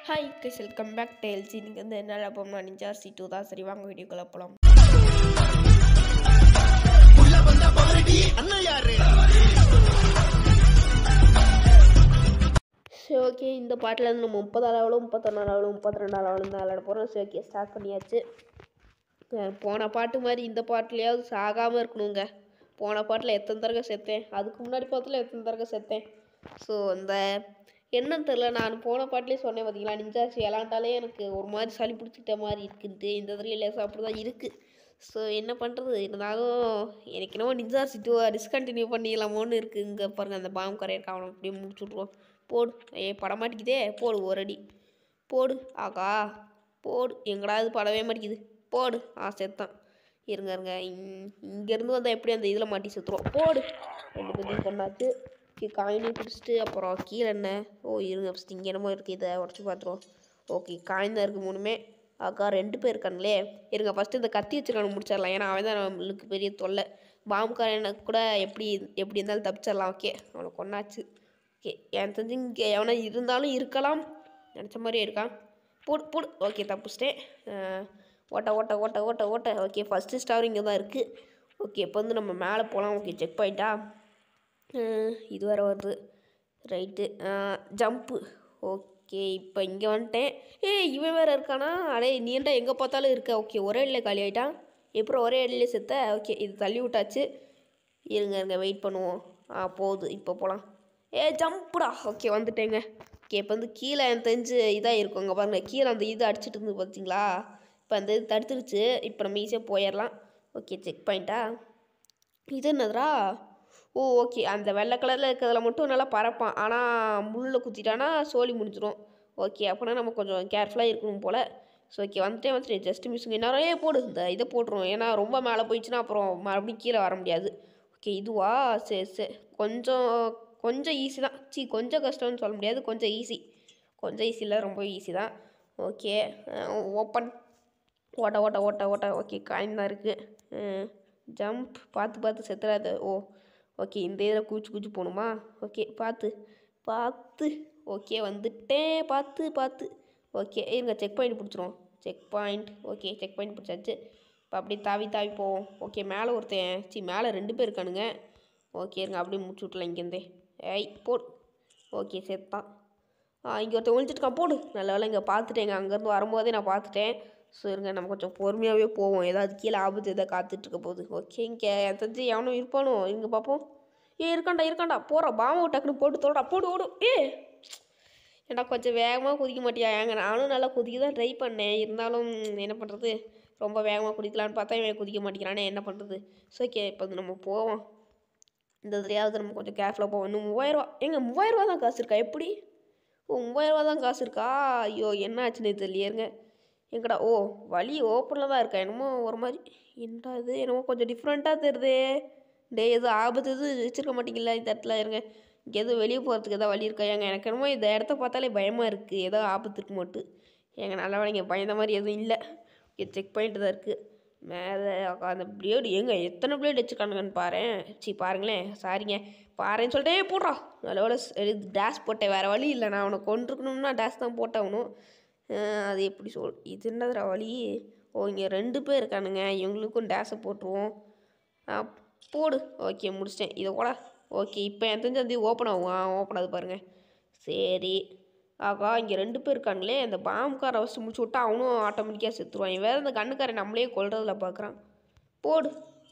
Hi guys welcome back to LC நீங்கள் வந்து என்ன போகணும்னா நிஞ்சா சி டூ தான் சரி வாங்க வீடியோக்குள்ள போகலாம் சரி ஓகே இந்த பாட்டில் இருந்து நம்ம முப்பதாம் லெவலும் முப்பத்தொன்னா லெவலும் முப்பத்தி ரெண்டாம் லெவலும் தான் விளையாட போகிறோம் சரி ஓகே ஸ்டார்ட் பண்ணியாச்சு அஹ் போன பாட்டு மாதிரி இந்த பாட்டுலையாவது சாகாமல் இருக்கணுங்க போன பாட்டில் எத்தனை தடவை செத்தேன் அதுக்கு முன்னாடி பாட்டில் எத்தனை தடவை செத்தேன் ஸோ இந்த என்னன்னு தெரில நான் போன பாட்டிலே சொன்னேன் பார்த்தீங்களா நிஞ்சாச்சி விளாண்டாலே எனக்கு ஒரு மாதிரி சளி பிடிச்சிட்ட மாதிரி இருக்குன்ட்டு இந்த தடவை லேசாக அப்படி தான் இருக்குது ஸோ என்ன பண்ணுறது இருந்தாலும் எனக்கு என்னவோ நிஞ்சாச்சி டூ டிஸ்கண்டினியூ பண்ணிடலாமோன்னு இருக்குது இங்கே பாருங்கள் அந்த பாம் கரையருக்கு அவனை அப்படியே முடிச்சு விட்ருவோம் போடு ஏ படமாட்டிக்குதே போடு ஒரு அடி போடு ஆகா போடு எங்கடா இது படவே மாட்டேங்குது போடு ஆ செத்தான் இருங்க இருங்க இங் இங்கேருந்து வந்தால் எப்படி அந்த இதில் மாட்டி செத்துருவோம் போடு ரெண்டு பேரும் கொண்டாச்சு காயினி பிடிச்சிட்டு அப்புறம் கீழே என்ன ஓ இருங்க ஃபஸ்ட் இங்கே என்னமோ இருக்குது இதை உடச்சி பார்த்துருவோம் ஓகே காயின் தான் இருக்குது மூணுமே அக்கா ரெண்டு பேர் இருக்காங்களே இருங்க ஃபஸ்ட்டு இந்த கத்தி வச்சுருக்கானு முடிச்சிடலாம் ஏன்னா அவன் தான் நம்மளுக்கு பெரிய தொல்லை பாம்புக்காரனை கூட எப்படி எப்படி இருந்தாலும் தப்பிச்சிடலாம் ஓகே அவனை கொண்டாச்சு ஓகே எனக்கு தெரிஞ்சு இங்கே எவனா இருந்தாலும் இருக்கலாம் நினச்ச மாதிரியே இருக்கான் போடு போடு ஓகே தப்பிச்சிட்டேன் அஹ், ஓட்ட ஓட்ட ஓட்ட ஓட்ட ஓட்ட ஓகே ஃபஸ்ட்டு ஸ்டார் இங்கே தான் இருக்குது ஓகே இப்போ வந்து நம்ம மேலே போகலாம் ஓகே செக் பாயிண்டா இது வேறு வருது ரைட்டு ஜம்ப்பு ஓகே இப்போ இங்கே வந்துட்டேன் ஏய் இவன் வேறு இருக்கானா அடே நீ ஏன்டா எங்கே பார்த்தாலும் இருக்க ஓகே ஒரே இடத்துல காலி ஆகிட்டான் எப்பறம் ஒரே இடத்துல செத்த ஓகே இது தள்ளி விட்டாச்சு இருங்க இருங்க வெயிட் பண்ணுவோம் ஆ போகுது இப்போ போகலாம் ஏ ஜம்ப்புடா ஓகே வந்துட்டேங்க ஓகே இப்போ வந்து கீழே எனக்கு தெரிஞ்சு இதாக இருக்கும் இங்கே பாருங்கள் கீழே அந்த இது அடிச்சிட்டு இருந்து பார்த்தீங்களா இப்போ அந்த இது தடுத்துருச்சு இப்போ நம்ம ஈஸியாக போயிடலாம் ஓகே செக் பாயிண்டா இது என்னதுடா ஓ ஓகே அந்த வெள்ளை கலரில் இருக்கிறதுல மட்டும் நல்லா பறப்பான் ஆனால் முள்ளில் குத்திட்டானா சோலி முடிஞ்சிடும் ஓகே அப்படின்னா நம்ம கொஞ்சம் கேர்ஃபுல்லாக இருக்கணும் போல் ஸோ ஓகே வந்துட்டே வந்துட்டேன் ஜஸ்ட் மிஸ்ஸுங்க நிறைய போடு இந்த இதை போட்டுரும் ஏன்னா ரொம்ப மேலே போயிடுச்சுன்னா அப்புறம் மறுபடியும் கீழே வர முடியாது ஓகே இதுவா சரி சரி கொஞ்சம் கொஞ்சம் ஈஸி தான் சி கொஞ்சம் கஷ்டம்னு சொல்ல முடியாது கொஞ்சம் ஈஸி கொஞ்சம் ஈஸி இல்லை ரொம்ப ஈஸி தான் ஓகே ஓப்பன் ஓட்ட ஓட்ட ஓட்ட ஓட்ட ஓகே காயின் தான் இருக்குது ஜம்ப் பார்த்து பார்த்து செத்துறாது ஓ ஓகே இந்த இதில் கூச்சி கூச்சி போகணுமா ஓகே பார்த்து பார்த்து ஓகே வந்துட்டேன் பார்த்து பார்த்து ஓகே இருங்க செக் பாயிண்ட் பிடிச்சிரும் checkpoint okay checkpoint பிடிச்சாச்சு இப்போ அப்படியே தாவி தாவி போவோம் ஓகே மேலே ஒருத்தன் சி மேலே ரெண்டு பேர் இருக்கானுங்க ஓகே இருங்க அப்படியே முடிச்சு விட்லாம் இங்கேருந்தே ஏய் போடு ஓகே செத்தான் ஆ இங்கே ஒருத்தன் ஒழிச்சிட்டு இருக்கான் போடு நல்ல வேலை இங்கே பார்த்துட்டேங்க அங்கேருந்து வரும்போதே நான் பார்த்துட்டேன் ஸோ இருங்க நம்ம கொஞ்சம் பொறுமையாகவே போவோம் ஏதாவது கீழே ஆபத்து எதாவது காத்துட்ருக்க போகுது ஓகே இங்கே என் தெரிஞ்சு எவனும் இருப்பானோ இங்கே பார்ப்போம் ஏ இருக்காண்டா இருக்காண்டா போகிறா பாம்பு டக்குன்னு போட்டு தோடா போடு ஓடு ஏ ஏன்டா கொஞ்சம் வேகமாக குதிக்க மாட்டியா ஏங்க நானும் நல்லா குதிக்க தான் ட்ரை பண்ணேன் இருந்தாலும் என்ன பண்ணுறது ரொம்ப வேகமாக குதிக்கலான்னு பார்த்தா இவன் குதிக்க மாட்டேங்கிறானே என்ன பண்ணுறது ஸோ ஓகே இப்போ வந்து நம்ம போவோம் இந்த இதுலையாவது நம்ம கொஞ்சம் கேர்ஃபுல்லாக போவோம் இன்னும் மூவாயிரரூவா ஏங்க மூவாயிரரூவா தான் காசு இருக்கா எப்படி ஓ மூவாயிரரூவா தான் காசு இருக்கா ஐயோ என்ன ஆச்சுன்னு தெரியலையேங்க எங்கடா ஓ வழி ஓப்பனில் தான் இருக்கா என்னமோ ஒரு மாதிரி என்னடா இது என்னமோ கொஞ்சம் டிஃப்ரெண்ட்டாக தெரியுதே டே எதுவும் ஆபத்து எதுவும் வச்சிருக்க மாட்டீங்களா இந்த இடத்துல இருங்க இங்கே எதுவும் வெளியே போகிறதுக்கு எதாவது வழி இருக்கா ஏங்க எனக்கு என்னமோ இந்த இடத்த பார்த்தாலே பயமாக இருக்குது ஏதோ ஆபத்து இருக்கு மட்டும் ஏங்க நல்ல வேலைங்க பயந்த மாதிரி எதுவும் இல்லை இங்கே செக் பாயிண்ட் தான் இருக்குது மேலே அந்த பிளேடு ஏங்க எத்தனை பிளேடு வச்சுருக்கானுங்கன்னு பாரேன் சி பாருங்களேன் சாரிங்க பாருன்னு சொல்லிட்டே "ஏய், போடுறா நல்ல வேலை டேஷ் போட்டேன் வேறு வழி இல்லை நான் அவனை கொண்டிருக்கணும்னா டேஷ் தான் போட்டாகணும் அஹ் அது எப்படி சொல் இது என்னதுடா வழி ஓ இங்கே ரெண்டு பேர் இருக்கானுங்க இவங்களுக்கும் டேஷை போட்டுருவோம் ஆ, போடு ஓகே முடிச்சிட்டேன் இதை கூட ஓகே இப்போ என் தெரிஞ்சு வந்து ஓப்பன் ஆகும் ஆ ஓப்பன் ஆகுது பாருங்க சரி ஆகா இங்கே ரெண்டு பேர் இருக்காங்களே இந்த பாம்புக்காரை வச்சு முடிச்சு விட்டா அவனும் ஆட்டோமேட்டிக்காக செத்துருவான் இவன் வேறு இந்த கண்ணுக்காரை நம்மளே கொல்றதுல பார்க்குறான் போடு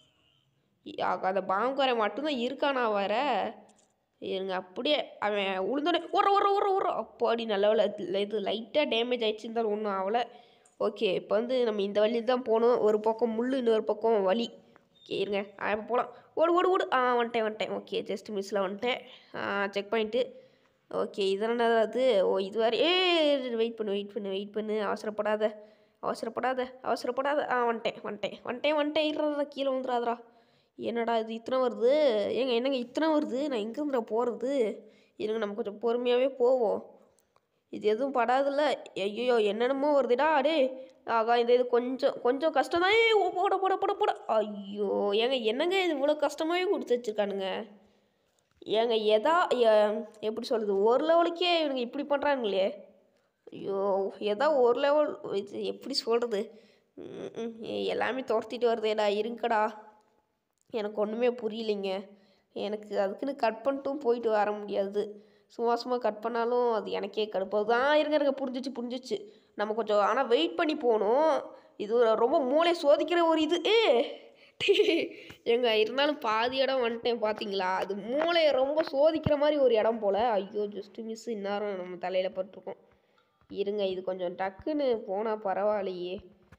இ- ஆகா அந்த பாம்புக்காரை மட்டும்தான் இருக்கானா வேற இருங்க அப்படியே அவன் உளுந்தோடனே ஓர ஓர ஓர ஓர அப்பாடி நல்ல வேலை இது- இது லைட்டாக டேமேஜ் ஆயிடுச்சு இருந்தாலும் ஒன்றும் ஆகலை ஓகே இப்போ வந்து நம்ம இந்த வழியில் தான் போகணும் ஒரு பக்கம் முள் இன்னொரு பக்கம் வலி ஓகே இருங்க ஆ இப்போ போகலாம் ஓடு ஓடு ஓடு ஆ வந்துட்டேன் வந்துட்டேன் ஓகே ஜஸ்ட் மிஸ்ஸில் வந்துட்டேன் செக் பாயிண்ட்டு ஓகே இதெல்லாம் அது ஓ இது வேறு ஏ வெயிட் பண்ணு வெயிட் பண்ணு வெயிட் பண்ணு அவசரப்படாத அவசரப்படாத அவசரப்படாத ஆ வந்துட்டேன் வந்துட்டேன் வந்துட்டேன் வந்துட்டேன் இருறா கீழே வந்துடாதடா என்னடா இது இத்தனை வருது ஏங்க என்னங்க இத்தனை வருது நான் எங்கேருந்துடா போகிறது இருங்க நம்ம கொஞ்சம் பொறுமையாகவே போவோம் இது எதுவும் படாதுல்ல ஐயோ என்னென்னமோ வருதுடா அடே ஆகா இந்த இது கொஞ்சம் கொஞ்சம் கஷ்டம் தான் ஏய், ஓ, போட போட போட போட ஐயோ ஏங்க என்னங்க இது இவ்வளோ கஷ்டமாகவே கொடுத்து வச்சிருக்கானுங்க ஏங்க எதா எ- எப்படி சொல்கிறது ஒரு லெவலுக்கே இவனுங்க இப்படி பண்ணுறானுங்களே ஐயோ ஏதோ ஒரு லெவல் இது எப்படி சொல்கிறது எல்லாமே துரத்திட்டு வருதேடா இருங்கடா எனக்கு ஒன்றுமே புரியலைங்க எனக்கு அதுக்குன்னு கட் பண்ணிட்டும் போயிட்டு வர முடியாது சும்மா சும்மா கட் பண்ணாலும் அது எனக்கே கடுப்பாக தான் இருங்க இருங்க புரிஞ்சிச்சு புரிஞ்சிச்சு நம்ம கொஞ்சம் ஆனால் வெயிட் பண்ணி போகணும் இது ஒரு ரொம்ப மூளை சோதிக்கிற ஒரு இது ஏ எங்க இருந்தாலும் பாதி இடம் வந்துட்டேன் பார்த்தீங்களா அது மூளையை ரொம்ப சோதிக்கிற மாதிரி ஒரு இடம் போல் ஐயோ ஜஸ்ட்டு மிஸ் இந்நேரம் நம்ம தலையில் பட்டிருக்கோம் இருங்க இது கொஞ்சம் டக்குன்னு போனால் பரவாயில்லையே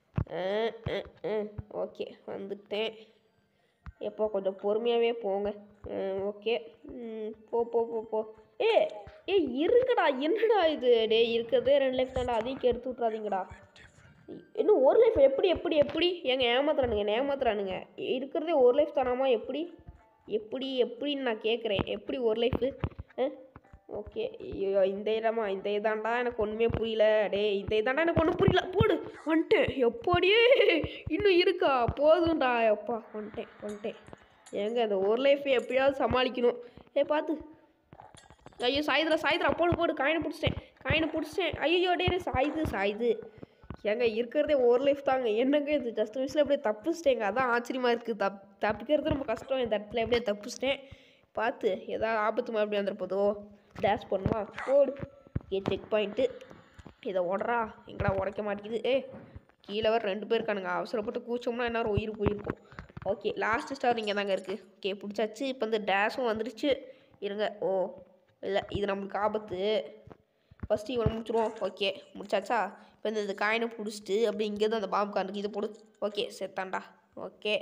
ஓகே வந்துட்டேன் எப்போ கொஞ்சம் பொறுமையாகவே போங்க ஓகே போ போ போ போ ஏ ஏ இருங்கடா என்னடா இது டே இருக்கிறதே ரெண்டு லைஃப் தான்டா அதையும் கெடுத்து விட்றாதீங்கடா இன்னும் ஒரு லைஃப் எப்படி எப்படி எப்படி ஏங்க ஏமாத்துறானுங்க என்ன ஏமாத்துறானுங்க இருக்கிறதே ஒரு லைஃப் தானாமா எப்படி எப்படி எப்படின்னு நான் கேட்குறேன் எப்படி ஒரு லைஃபு ஓகே ஐயோ இந்த இடமா இந்த இதாண்டா எனக்கு ஒன்றுமே புரியல டேய் இந்த இதாண்டா எனக்கு ஒன்றும் புரியல போடு வந்துட்டேன் எப்படியே இன்னும் இருக்கா போதும்டா எப்பா வந்துட்டேன் வந்துட்டேன் ஏங்க அந்த ஒரு லைஃப்பை எப்படியாவது சமாளிக்கணும் ஏ பார்த்து ஐயோ சாயுதுரா சாயுதுரா போடு போடு காயினை பிடிச்சிட்டேன் காயினை பிடிச்சிட்டேன் ஐயோ டே சாயுது சாயுது ஏங்க இருக்கிறதே ஒரு லைஃப் தாங்க என்னங்க இது ஜஸ்ட் மிஸ்ல எப்படியே தப்பிச்சிட்டேங்க அதான் ஆச்சரியமா இருக்குது தப் தப்பிக்கிறது ரொம்ப கஷ்டம் இந்த இடத்துல எப்படியே தப்பிச்சிட்டேன் பார்த்து ஏதாவது ஆபத்து மாதிரி வந்துட போதோ டேஷ் பண்ணுமா போடு ஏ செக் பாயிண்ட்டு இதை உடறா எங்கடா உடைக்க மாட்டேங்குது ஏ கீழே வர ரெண்டு பேர் இருக்கானுங்க அவசரப்பட்டு கூச்சோம்னா என்ன உயிர் போயிருக்கும் ஓகே லாஸ்ட் ஸ்டார் இங்கே தாங்க இருக்குது ஓகே பிடிச்சாச்சு இப்போ இந்த டேஷும் வந்துருச்சு இருங்க ஓ இல்லை இது நம்மளுக்கு ஆபத்து ஃபஸ்ட்டு இவனை முடிச்சிருவோம் ஓகே முடிச்சாச்சா இப்போ இந்த இந்த காயினை பிடிச்சிட்டு அப்படி இங்கே தான் அந்த பாம்பு கார்டுக்கு இதை போடு ஓகே செத்தான்டா ஓகே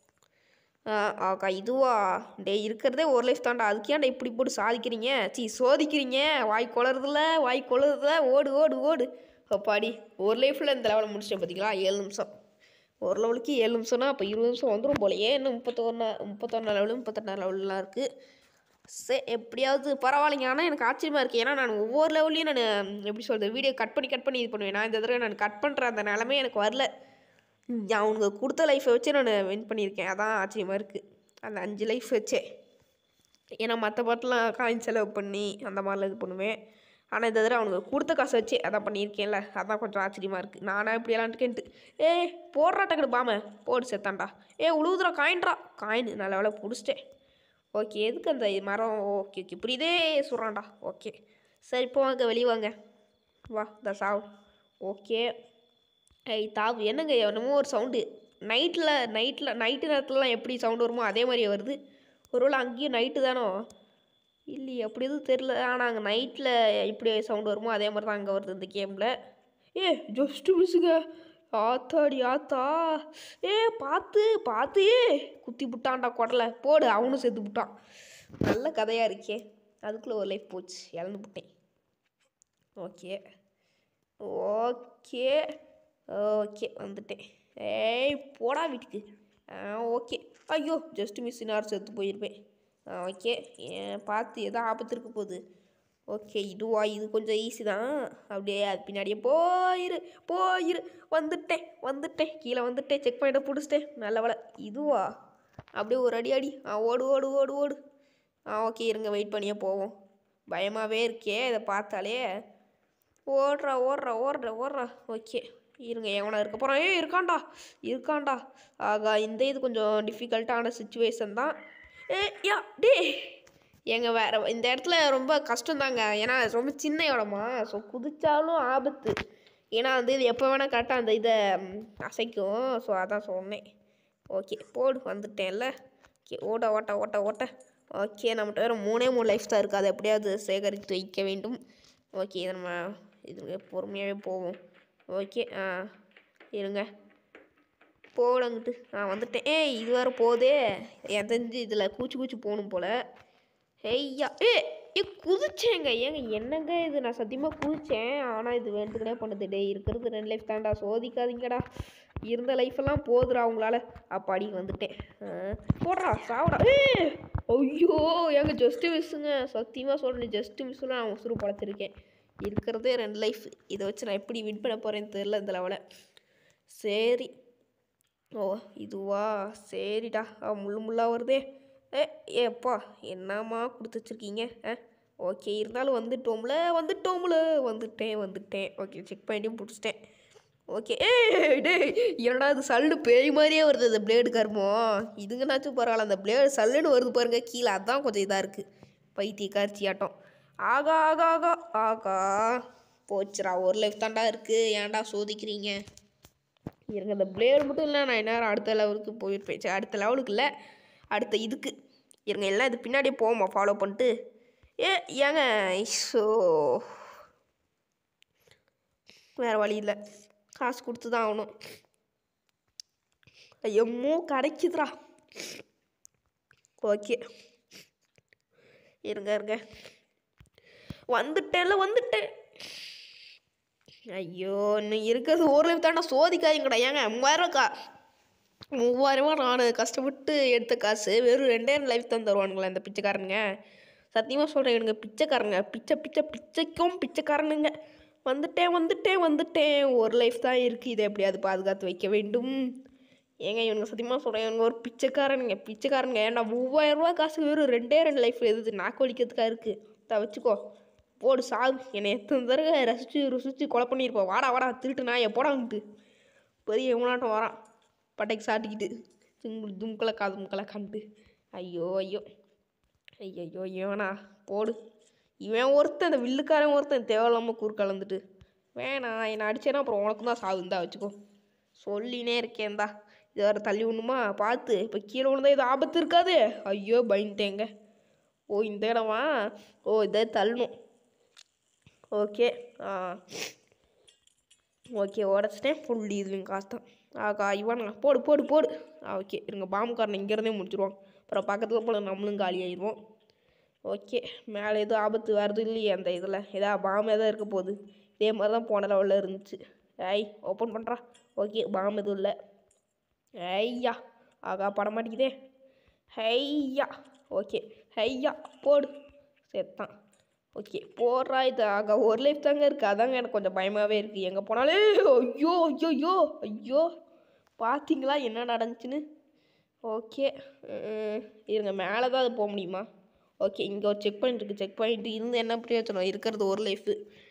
ஆக்கா இதுவா டே இருக்கிறதே ஒரு லைஃப் தான்டா அதுக்கு ஏன்டா இப்படி போட்டு சாதிக்கிறீங்க சீ சோதிக்கிறீங்க வாய் குளறதுல வாய் குளறதுல ஓடு ஓடு ஓடு அப்பாடி ஒரு லைஃப்பில் இந்த லெவலில் முடிச்சிட்டேன் பார்த்தீங்களா ஏழு நிமிஷம் ஒரு லெவலுக்கு ஏழு நிமிஷம்னா அப்போ இருபது நிமிஷம் வந்துடும் போலயே இன்னும் முப்பத்தொன்னா முப்பத்தொன்னா லெவலு முப்பத்தெட்டாம் லெவலெலாம் இருக்குது சே எப்படியாவது பரவாயில்லைங்க ஆனால் எனக்கு ஆச்சரியமாக இருக்குது ஏன்னா நான் ஒவ்வொரு லெவல்லையும் நான் எப்படி சொல்கிறது வீடியோ கட் பண்ணி கட் பண்ணி இது பண்ணுவேன் நான் இந்த தடவை நான் கட் பண்ணுற அந்த நிலமே எனக்கு வரல ம், அவனுங்க கொடுத்த லைஃப்பை வச்சு நான் வின் பண்ணியிருக்கேன் அதான் ஆச்சரியமாக இருக்குது அந்த அஞ்சு லைஃப் வச்சே ஏன்னா மற்ற பாட்டெலாம் காயின் செலவு பண்ணி அந்த மாதிரிலாம் இது பண்ணுவேன் ஆனால் இந்த தடவை அவனுக்கு கொடுத்த காசை வச்சு அதான் பண்ணியிருக்கேன்ல அதான் கொஞ்சம் ஆச்சரியமாக இருக்குது நானா இப்படி விளாண்டுக்கேன்ட்டு ஏய் போடுறா டக்குனு பாம போடு செத்தான்டா ஏ உழுவுதுரா காயின்ட்ரா காயின் நல்ல வேலை பிடிச்சிட்டேன் ஓகே எதுக்கு அந்த மரம் ஓகே ஓகே புரியுதே சொல்கிறான்டா ஓகே சரி இப்போ வாங்க வெளியே வாங்க வா இந்த சாவு ஓகே ஐய் தாவு என்னங்க என்னமோ ஒரு சவுண்டு நைட்டில் நைட்டில் நைட்டு நேரத்துலலாம் எப்படி சவுண்டு வருமோ அதே மாதிரியே வருது ஒருவேளை அங்கேயும் நைட்டு தானோ இல்லையே அப்படி எதுவும் தெரில ஆனால் அங்கே நைட்டில் இப்படி சவுண்டு வருமோ அதே மாதிரி தான் அங்கே வருது இந்த கேமில் ஏ ஜஸ்ட்டு மிஸ்ஸுங்க ஆத்தாடி ஆத்தா ஏ பார்த்து பார்த்து குத்தி புட்டான்டா குடலை போடு அவனும் செத்து புட்டான் நல்ல கதையாக இருக்கே அதுக்குள்ளே ஒரு லைஃப் போச்சு இழந்து புட்டேன் ஓகே ஓகே ஓகே வந்துட்டேன் ஏய் போடா வீட்டுக்கு ஆ ஓகே ஐயோ ஜஸ்ட் மிஸ் நேரம் செத்து போயிருப்பேன் ஆ ஓகே ஏன் பார்த்து எதோ ஆபத்து இருக்க போகுது ஓகே இதுவா இது கொஞ்சம் ஈஸி தான் அப்படியே அது பின்னாடியே போயிரு போயிரு வந்துட்டேன் வந்துட்டேன் கீழே வந்துட்டேன் செக் பாயிண்ட்டை பிடிச்சிட்டேன் நல்ல வேலை இதுவா அப்படியே ஒரு அடி அடி ஆ ஓடு ஓடு ஓடு ஓடு ஆ ஓகே இருங்க வெயிட் பண்ணியே போவோம் பயமாகவே இருக்கே இதை பார்த்தாலே ஓடுறா ஓடுறா ஓடுறா ஓடுறா ஓகே இருங்க எவனா இருக்க போகிறான் ஏய் இருக்கான்டா இருக்கான்டா ஆகா இந்த இது கொஞ்சம் டிஃபிகல்ட்டான சுச்சுவேஷன் தான் ஏ யா டே எங்க வேற இந்த இடத்துல ரொம்ப கஷ்டம்தாங்க ஏன்னா ரொம்ப சின்ன இடமா ஸோ குதிச்சாலும் ஆபத்து ஏன்னா வந்து இது எப்போ வேணால் கரெக்டாக அந்த இதை ம், அசைக்கும் ஸோ அதான் சொன்னேன் ஓகே போடு வந்துட்டேன்ல ஓகே ஓட்ட ஓட்ட ஓட்ட ஓட்ட ஓகே நம்மகிட்ட வேறு மூணே மூணு லைஃப் தான் இருக்குது அதை எப்படியாவது சேகரித்து வைக்க வேண்டும் ஓகே இதை நம்ம இது பொறுமையாகவே போவோம் ஓகே ஆ இருங்க போடங்கிட்டு ஆ வந்துட்டேன் ஏய் இது வேறு போதே என் தெரிஞ்சு இதில் கூச்சி கூச்சி போகணும் போல் ஐயா ஏ ஏ குதிச்சேங்க ஏங்க என்னங்க இது நான் சத்தியமாக குதிச்சேன் ஆனால் இது வேண்டுக்கனே பண்ணுது டேய் இருக்கிறது ரெண்டு லைஃப் தான்டா சோதிக்காதீங்கடா இருந்த லைஃபெல்லாம் போதுடா அவங்களால அப்பாடி வந்துட்டேன் ஆ, போடுறா சாவுடா ஏ ஐயோ ஏங்க ஜஸ்ட்டு மிஸ்ஸுங்க சத்தியமாக சொல்கிறேன் ஜஸ்ட்டு மிஸ்ஸில் நான் உசுறு பழச்சிருக்கேன் இருக்கிறதே ரெண்டு லைஃப் இதை வச்சு நான் எப்படி வின் பண்ண போகிறேன்னு தெரில இந்த லெவலை சரி ஓ இதுவா சரிடா ஆ, முள்ளு முள்ளா வருதே ஏ ஏப்பா என்னம்மா கொடுத்து வச்சிருக்கீங்க ஆ ஓகே இருந்தாலும் வந்துட்டோம்ல வந்துட்டோம்ல வந்துட்டேன் வந்துட்டேன் ஓகே செக் பண்ணியும் பிடிச்சிட்டேன் ஓகே ஏய் டேய் என்னடா இது சல்லு பேய் மாதிரியே வருது அந்த பிளேடு கருமம் இதுங்கனாச்சும் பரவாயில்ல அந்த பிளேடு சல்லுன்னு வருது பாருங்க கீழே அதான் கொஞ்சம் இதாக இருக்குது பைத்திய காட்சி ஆட்டம் ஆகா ஆகா ஆகா ஆகா போச்சுடா ஒரு லைஃப் தாண்டா இருக்குது ஏன்டா சோதிக்கிறீங்க இருங்க இந்த பிளேடு மட்டும் இல்லை நான் என்ன அடுத்த லெவலுக்கு போயிருப்பேன் சரி அடுத்த லெவலுக்கு இல்லை அடுத்த இதுக்கு இருங்க எல்லாம் இது பின்னாடியே போவோமா ஃபாலோ பண்ணிட்டு ஏ ஏங்க ஸோ வேறு வழி இல்லை காசு கொடுத்து தான் ஆகணும் ஐயம்மோ கிடைக்குதுடா ஓகே இருங்க இருங்க வந்துட்டேன்ல வந்துட்டேன் ஐயோ இன்னும் இருக்கிறது ஒரு லைஃப் தாண்டா சோதிக்காதீங்கடா ஏங்க மூவாயிரம் கா மூவாயிரரூவா நான் கஷ்டப்பட்டு எடுத்த காசு வெறும் ரெண்டே ரெண்டு லைஃப் தான் தருவானுங்களா இந்த பிச்சைக்காரனுங்க சத்தியமாக சொல்கிறேன் இவனுங்க பிச்சைக்காரங்க பிச்சை பிச்சை பிச்சைக்கும் பிச்சைக்காரனுங்க வந்துட்டேன் வந்துட்டேன் வந்துட்டேன் ஒரு லைஃப் தான் இருக்குது இதை எப்படியாவது பாதுகாத்து வைக்க வேண்டும் ஏங்க இவனுங்க சத்தியமாக சொல்கிறேன் இவனுங்க ஒரு பிச்சைக்காரனுங்க பிச்சைக்காரனுங்க ஏன்டா மூவாயிரரூவா காசு வெறும் ரெண்டே ரெண்டு லைஃப் எது நாக்கு வலிக்கிறதுக்காக இருக்குது த வச்சுக்கோ போடு சாகு என்னை எத்தனை தடவை ரசித்து ருசித்து கொலை பண்ணியிருப்போம் வாடா வாடா திருட்டு நான் எப்போடான்ட்டு பெரிய எவனாட்டம் வரான் பட்டைக்கு சாட்டிக்கிட்டு துங்கு தும்கலை காதுமுக்கலை கண்டு ஐயோ ஐயோ ஐயோ இவனா போடு இவன் ஒருத்தன் இந்த வில்லுக்காரன் ஒருத்தன் தேவையில்லாமல் கூறு கலந்துட்டு வேணாம் என்னை அடிச்சேன்னா அப்புறம் உனக்கும் தான் சாவு இந்தா வச்சுக்கோ சொல்லினே இருக்கேன்தா இது வேறு தள்ளி விடணுமா பார்த்து இப்போ கீழே விழுந்தா இது ஆபத்து இருக்காது ஐயோ பயந்துட்டேங்க ஓ இந்த இடமா ஓ இதை தள்ளணும் ஓகே ஆ ஓகே உடச்சிட்டேன் ஃபுல் இதுலையும் காசு தான் ஆகா இவனா போடு போடு போடு ஆ ஓகே இருங்க பாம்புக்காரனை இங்கேருந்தே முடிச்சிருவோம் அப்புறம் பக்கத்தில் போல நம்மளும் காலி ஆயிடுவோம் ஓகே மேலே எதுவும் ஆபத்து வருது இல்லையே அந்த இதில் ஏதா பாம்பு எதாவது இருக்க போகுது இதே மாதிரி தான் போன லெவலில் இருந்துச்சு ஐய் ஓப்பன் பண்ணுறா ஓகே பாம்பு எதுவும் இல்லை ஐயா ஆகா படம் மாட்டேங்குதே ஹையா ஓகே ஹையா போடு செத்தான் ஓகே போடுறா இது ஆகா ஒரு லைஃப் தாங்க இருக்குது அதாங்க எனக்கு கொஞ்சம் பயமாகவே இருக்குது எங்கே போனாலே ஐயோ ஐயோ ஐயோ ஐயோ பார்த்தீங்களா என்ன நடந்துச்சுன்னு ஓகே இருங்க மேலே தான் அது போக முடியுமா ஓகே இங்கே ஒரு செக் பாயிண்ட் இருக்குது செக் பாயிண்ட் இருந்து என்ன பிரயோஜனம் இருக்கிறது ஒரு லைஃபு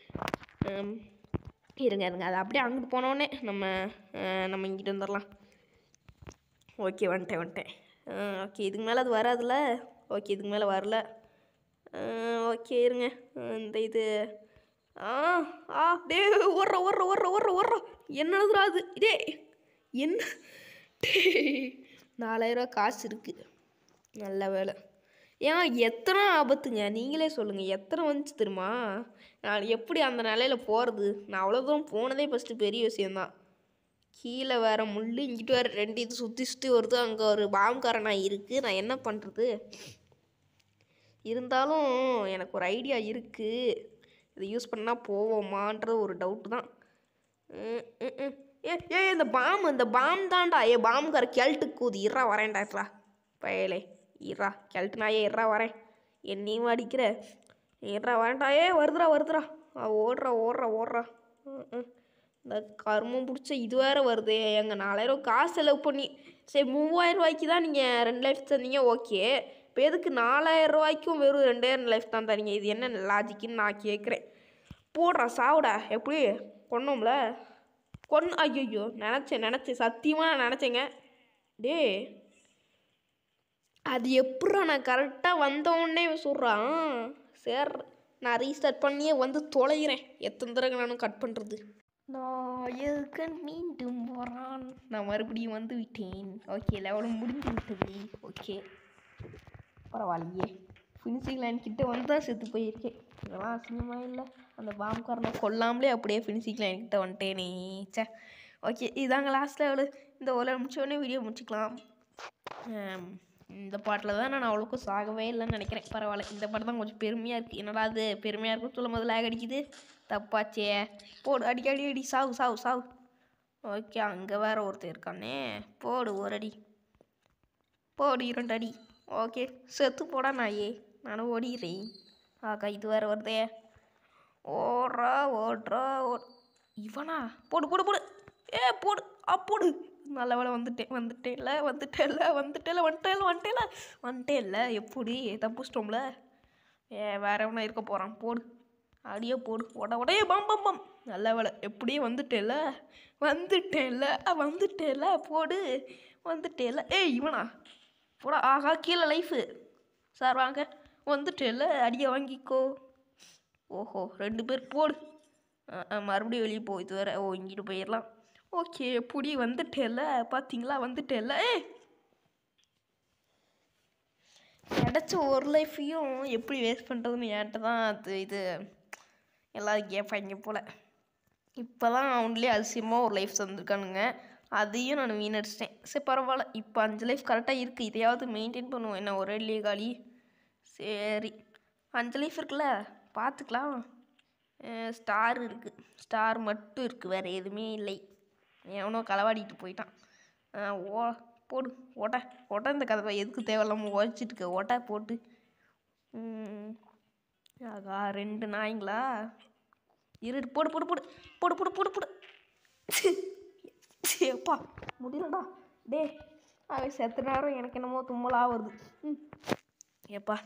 இருங்க இருங்க அது அப்படியே அங்கிட்டு போனோடனே நம்ம அஹ், நம்ம இங்கிட்டு வந்துடலாம் ஓகே வந்துட்டேன் வந்துட்டேன் ஓகே இதுக்கு மேலே அது வராதுல்ல ஓகே இதுக்கு மேலே வரல ஓகே இருங்க அஹ், இந்த இது ஆ ஆ டே ஓடுற ஓடுற ஓடுற ஓடுற ஓடுற என்னதுடா அது இதே என்ன டேய், நாலாயிரரூவா காசு இருக்குது நல்ல வேலை ஏன் எத்தனை ஆபத்துங்க நீங்களே சொல்லுங்கள் எத்தனை வந்துச்சு தெரியுமா நான் எப்படி அந்த நிலையில் போகிறது நான் அவ்வளோ தூரம் போனதே ஃபஸ்ட்டு பெரிய விஷயந்தான் கீழே வேற முள் இங்கிட்டு வேற ரெண்டு இது சுற்றி சுற்றி வருது அங்கே ஒரு பாம்காரனா இருக்குது நான் என்ன பண்ணுறது இருந்தாலும் எனக்கு ஒரு ஐடியா இருக்குது இதை யூஸ் பண்ணால் போவோமான்ற ஒரு டவுட்டு தான் ம், ம், ம். ஏ ஏ இந்த பாம் இந்த பாம் தான்டா ஏ பாம்கார கெல்ட்டு கூது இறா வரேன்டா இறா பயலே இறா கெல்ட்டு நாயே இறா வரேன் என்னையும் அடிக்கிற இறா வரேன்டா ஏ வருதுடா வருதுடா ஆ, ஓடுறா ஓடுறா ஓடுறா ம், ம். இந்த கருமம் பிடிச்ச இது வேற வருது எங்கள் நாலாயிரம் காசு செலவு பண்ணி சரி மூவாயிரம் ரூபாய்க்கு தான் நீங்கள் ரெண்டு லைஃப் தந்தீங்க ஓகே இப்போ எதுக்கு நாலாயிரம் ரூபாய்க்கும் வெறும் ரெண்டே ரெண்டு லைஃப் தான் தரீங்க இது என்ன லாஜிக்குன்னு நான் கேட்குறேன் போடுறா சாவுடா எப்படி கொன்னோம்ல கொன் ஐயோ நினச்சேன் நினச்சேன் சத்தியமாக நான் நினச்சேங்க டேய் அது எப்பட்றா நான் கரெக்டாக வந்தவுடனே சொல்கிறான் சரி நான் ரீஸ்டார்ட் பண்ணியே வந்து தொலைகிறேன் எத்தனை தடவை நானும் கட் பண்ணுறது நான் எதுக்கு மீண்டும் வரான் நான் மறுபடியும் வந்து விட்டேன் ஓகே லெவலும் முடிஞ்சு விட்டது ஓகே பரவாயில்லையே ஃபினிஷிங் லைன் கிட்ட வந்து தான் செத்து போயிருக்கேன் இதெல்லாம் அசிங்கமாக இல்லை அந்த பாம்காரனை கொல்லாமலே அப்படியே ஃபினிஷிங் லைன் கிட்ட வந்துட்டேனே சே ஓகே இதாங்க லாஸ்ட் லெவலு இந்த ஒரு முடிச்சோடனே வீடியோ முடிச்சுக்கலாம் ஆம், இந்த பாட்டில் தான் நான் அவ்வளோக்கும் சாகவே இல்லைன்னு நினைக்கிறேன் பரவாயில்ல இந்த பாட்டு தான் கொஞ்சம் பெருமையாக இருக்குது என்னடா அது பெருமையாக இருக்கும் சொல்லும் போது லேக் அடிக்குது தப்பாச்சே போடு அடி அடி அடி சாவு சாவு சாவு ஓகே அங்கே வேற ஒருத்தர் இருக்கானே போடு ஒரு அடி போடு இரண்டு அடி ஓகே செத்து போடா நாயே நானும் ஓடிடுறேன் ஆக்கா இது வேற வருதே ஓடுறா ஓடுறா ஓ இவனா போடு போடு போடு ஏ போடு ஆ போடு நல்ல வேலை வந்துட்டேன் வந்துட்டேன்ல வந்துட்டேன்ல வந்துட்டேன்ல வந்துட்டேன்ல வந்துட்டேன்ல வந்துட்டேன்ல எப்படி தப்பிச்சிட்டோம்ல ஏ வேற எவனா இருக்க போகிறான் போடு அடியே போடு உட உடைய பம் பம் பம் நல்ல வேலை எப்படியும் வந்துட்டேல வந்துட்டேல வந்துட்டேல போடு வந்துட்டேல ஏய் இவனா போடா ஆஹா கீழே லைஃபு சார் வாங்க வந்துட்டேல அடியை வாங்கிக்கோ ஓஹோ ரெண்டு பேர் போடு ஆ, ஆ, மறுபடியும் வெளியே போ இது வேற ஓ இங்கிட்டு போயிடலாம் ஓகே புடி வந்துட்டேல பார்த்தீங்களா வந்துட்டேல ஏய் கிடச்ச ஒரு லைஃப்பையும் எப்படி வேஸ்ட் பண்ணுறதுன்னு என்கிட்ட தான் அது இது எல்லாரும் கேட்பாங்க போல் இப்போ தான் அவன்லேயே அதிசயமாக ஒரு லைஃப் தந்திருக்கானுங்க அதையும் நான் வீணடிச்சிட்டேன் சரி பரவாயில்ல இப்போ அஞ்சு லைஃப் கரெக்டாக இருக்குது இதையாவது மெயின்டைன் பண்ணுவோம் என்ன ஒரே இல்லையே காலி சரி அஞ்சு லைஃப் இருக்குல்ல பார்த்துக்கலாம் ஸ்டார் இருக்குது ஸ்டார் மட்டும் இருக்குது வேறு எதுவுமே இல்லை எவனோ களவாடிட்டு போயிட்டான் அஹ் ஓ போடு ஓட்ட ஓட்ட இந்த கதை எதுக்கு தேவையில்லாமல் உழைச்சிட்டு இருக்க ஓட்ட போட்டு ம், ஆகா ரெண்டு நாய்ங்களா இரு இரு, போடு போடு போடு போடு போடு போடு போடு எப்பா முடியலடா டே அவன் செத்த நேரம் எனக்கு என்னமோ தும்மலாக வருது ம் ஏப்பா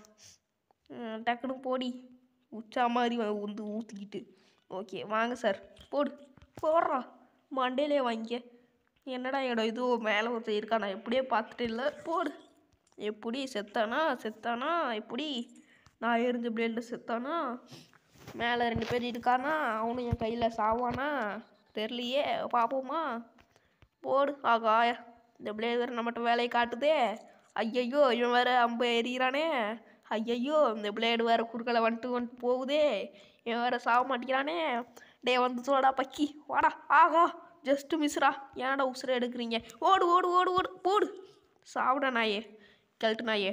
ம், டக்குனு போடி உச்சா மாதிரி வ- வந்து ஊற்றிக்கிட்டு ஓகே வாங்க சார் போடு போடுறா மண்டையிலே வாங்கிக்க என்னடா இடம் இதோ மேலே ஒருத்தர் இருக்கா நான் எப்படியே பார்த்துட்டு இல்லை போடு எப்படி செத்தானா செத்தானா எப்படி நான் எரிஞ்ச பிளேடில் செத்தானா மேலே ரெண்டு பேர் இருக்கானா அவனும் என் கையில் சாவானா தெரியலையே பார்ப்போமா போடு ஆகா இந்த பிளேடு வேறு நம்மகிட்ட வேலையை காட்டுதே ஐயையோ இவன் வேற அம்பு எறிகிறானே ஐயையோ இந்த பிளேடு வேற குறுக்கல வந்துட்டு வந்துட்டு போகுதே இவன் வேற சாக மாட்டேங்கிறானே டே வந்து சொல்லடா பக்கி வாடா ஆகா ஜஸ்ட் மிஸ்ரா ஏன்டா உசுரை எடுக்கிறீங்க ஓடு ஓடு ஓடு ஓடு போடு சாவுடா நாயே கழட்டு நாயே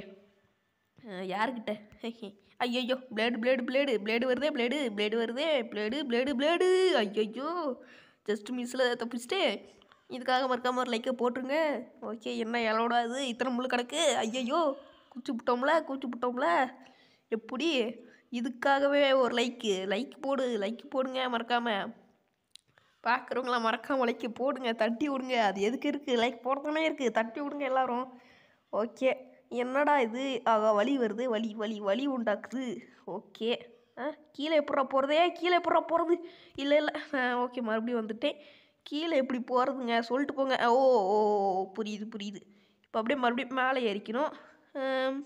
அஹ் யாருக்கிட்ட ஐயையோ பிளேடு பிளேடு பிளேடு பிளேடு வருதே பிளேடு பிளேடு வருதே பிளேடு பிளேடு பிளேடு ஐயையோ ஜஸ்ட் மிஸ்ஸில் தப்பிச்சிட்டு இதுக்காக மறக்காம ஒரு லைக்கை போட்டுருங்க ஓகே என்ன எலோடா இது இத்தனை முள்ளு கிடக்கு ஐயையோ குச்சி விட்டோம்ல குச்சி விட்டோம்ல எப்படி இதுக்காகவே ஒரு லைக்கு லைக் போடு லைக் போடுங்க மறக்காம பார்க்குறவங்களாம் மறக்காம லைக்கு போடுங்க தட்டி விடுங்க அது எதுக்கு இருக்குது லைக் போடுறதுனே இருக்குது தட்டி விடுங்க எல்லாரும் ஓகே என்னடா இது ஆகா வலி வருது வலி வலி வலி உண்டாக்குது ஓகே ஆ கீழே எப்பட்றா போகிறதே கீழே எப்பட்றா போகிறது இல்லை இல்லை ஓகே மறுபடியும் வந்துட்டேன் கீழே எப்படி போகிறதுங்க சொல்லிட்டு போங்க ஓ ஓ ஓ, புரியுது புரியுது இப்போ அப்படியே மறுபடியும் மேலே ஏறிக்கணும் ஆம்,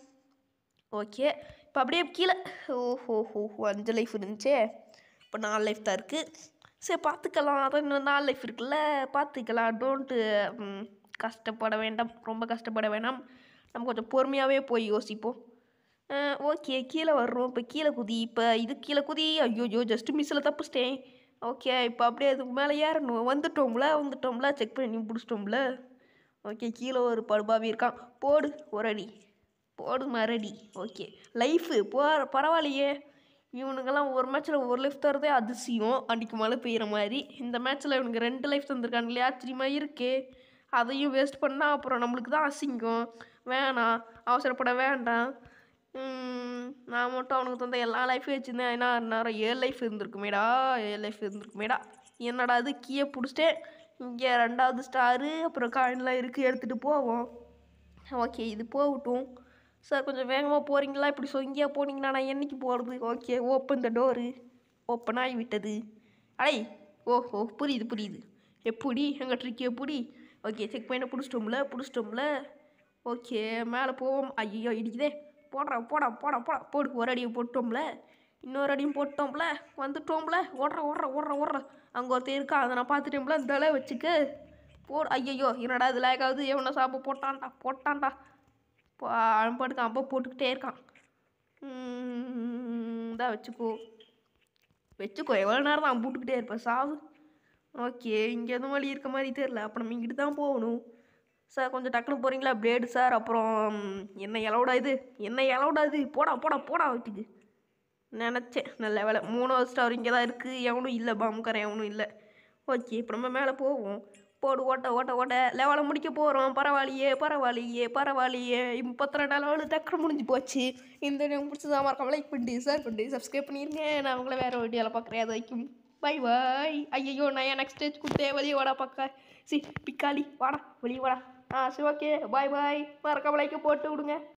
ஓகே இப்போ அப்படியே கீழே ஓஹோ ஹோ ஹோ அஞ்சு லைஃப் இருந்துச்சே இப்போ நாலு லைஃப் தான் இருக்குது சரி பார்த்துக்கலாம் அதான் இன்னும் நாலு லைஃப் இருக்குல்ல பார்த்துக்கலாம் டோன்ட்டு கஷ்டப்பட வேண்டாம் ரொம்ப கஷ்டப்பட வேண்டாம் நம்ம கொஞ்சம் பொறுமையாகவே போய் யோசிப்போம் ஓகே கீழே வர்றோம் இப்போ கீழே குதி இப்போ இது கீழே குதி ஐயோயோ ஜஸ்ட் மிஸ்ஸில் தப்பிச்சிட்டேன் ஓகே இப்போ அப்படியே அதுக்கு மேலே ஏறணும் வந்துட்டோம்ல வந்துட்டோம்ல செக் பண்ணி பிடிச்சிட்டோம்ல ஓகே கீழே ஒரு படுபாவி இருக்கான் போடு ஒரு அடி போடு மரடி ஓகே லைஃபு போ பரவாயில்லையே இவனுங்கெல்லாம் ஒரு மேட்ச்சில் ஒரு லைஃப் தரதே அதிசயம் அன்றைக்கி மழை பெய்கிற மாதிரி இந்த மேட்ச்சில் இவனுக்கு ரெண்டு லைஃப் தந்திருக்கானுங்களே ஆச்சரியமாக இருக்கே அதையும் வேஸ்ட் பண்ணால் அப்புறம் நம்மளுக்கு தான் அசிங்கம் வேணாம் அவசரப்பட வேண்டாம் உம், நான் மட்டும் அவனுக்கு தந்த எல்லா லைஃபையும் வச்சுருந்தேன் ஏன்னா நேரம் ஏழு லைஃப் இருந்திருக்குமேடா ஏழு லைஃப் இருந்திருக்குமேடா என்னடா அது கீயை பிடிச்சிட்டேன் இங்கே ரெண்டாவது ஸ்டாரு அப்புறம் காயின்லாம் இருக்குது எடுத்துகிட்டு போவோம் ஓகே இது போகட்டும் சார் கொஞ்சம் வேகமாக போகிறீங்களா இப்படி சொங்கியா போனீங்கன்னா நான் என்னைக்கு போகிறது okay open the door open ஆகி விட்டது அடை ஓஹோ புரியுது புரியுது எப்படி எங்கள் ட்ரிக் எப்படி ஓகே செக் பண்ண பிடிச்சிட்டோம்ல பிடிச்சிட்டோம்ல ஓகே மேலே போவோம் ஐயோ இடிக்குதே போடுறா போடா போடா போடா போடு ஒரு அடியை போட்டோம்ல இன்னொரு அடியும் போட்டோம்ல வந்துட்டோம்ல ஓடுற ஓடுற ஓடுற ஓடுற அங்கே ஒருத்தன் இருக்கா அதை நான் பார்த்துட்டோம்ல இந்த அளவு வச்சுக்க போடு ஐயையோ என்னடா இது லேக்காவது எவனை சாப்பிட போட்டான்டா போட்டான்டா பா- அவன் பாட்டுக்கு அப்போ போட்டுக்கிட்டே இருக்கான் தான் வச்சுக்கோ வச்சுக்கோ எவ்வளோ நேரம் தான் போட்டுக்கிட்டே இருப்பேன் சாவு ஓகே இங்கே எதுவும் வழி இருக்க மாதிரி தெரில அப்போ நம்ம இங்கிட்டு தான் போகணும் சார் கொஞ்சம் டக்குனு போகிறீங்களா பிளேடு சார் அப்புறம் என்ன இலவுடா இது என்ன இலவுடா இது போடா போடா போடா வீட்டுக்கு நினச்சேன் நல்ல வேலை மூணாவது ஸ்டார் இங்கே தான் இருக்குது எவனும் இல்லை பாம்புக்காரன் எவனும் இல்லை ஓகே இப்போ நம்ம மேலே போவோம் போடு ஓட்ட ஓட்ட ஓட்ட லெவலை முடிக்க போகிறோம் பரவாயில்லையே பரவாயில்லையே பரவாயில்லையே முப்பத்தி ரெண்டாம் லெவலு டக்குனு முடிஞ்சு போச்சு இந்த வீடியோ பிடிச்சதா மறக்காம லைக் பண்ணிட்டு ஷேர் பண்ணிட்டு சப்ஸ்கிரைப் பண்ணிருங்க நான் உங்களை வேறு வீடியோவில் பார்க்குறேன் அது வரைக்கும் பை பாய் ஐயோ நான் என் நெக்ஸ்ட் ஸ்டேஜ் கொடுத்தேன் வெளியே வாடா பக்கா சி பிக்காளி வாடா வெளியே வாடா ஆ சரி ஓகே பாய் பாய் மறக்காம லைக்கை போட்டு விடுங்க